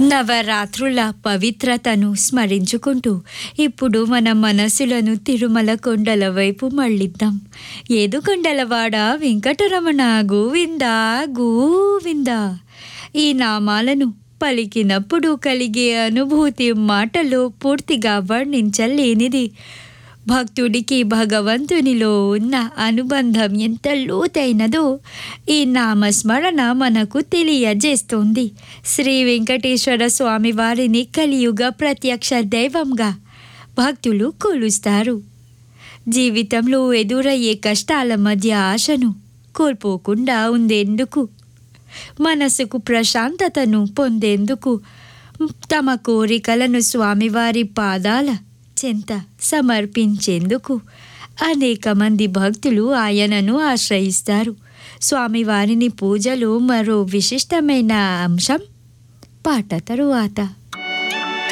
నవరాత్రుల పవిత్రతను స్మరించుకుంటూ ఇప్పుడు మన మనసులను తిరుమల కొండల వైపు మళ్ళిద్దాం ఏదు కొండలవాడ వెంకటరమణ గోవింద గోవింద ఈ నామాలను పలికినప్పుడు కలిగే అనుభూతి మాటలో పూర్తిగా వర్ణించలేనిది భక్తుడికి భగవంతునిలో ఉన్న అనుబంధం ఎంత లోతైనదో ఈ నామస్మరణ మనకు తెలియజేస్తుంది శ్రీ వెంకటేశ్వర స్వామి వారిని కలియుగ ప్రత్యక్ష దైవంగా భక్తులు కొలుస్తారు జీవితంలో ఎదురయ్యే కష్టాల మధ్య ఆశను కోల్పోకుండా ఉండేందుకు మనసుకు ప్రశాంతతను పొందేందుకు తమ కోరికలను స్వామివారి పాదాల చెంత సమర్పించేందుకు అనేక మంది భక్తులు ఆయనను ఆశ్రయిస్తారు స్వామివారిని పూజలు మరో విశిష్టమైన అంశం పాట తరువాత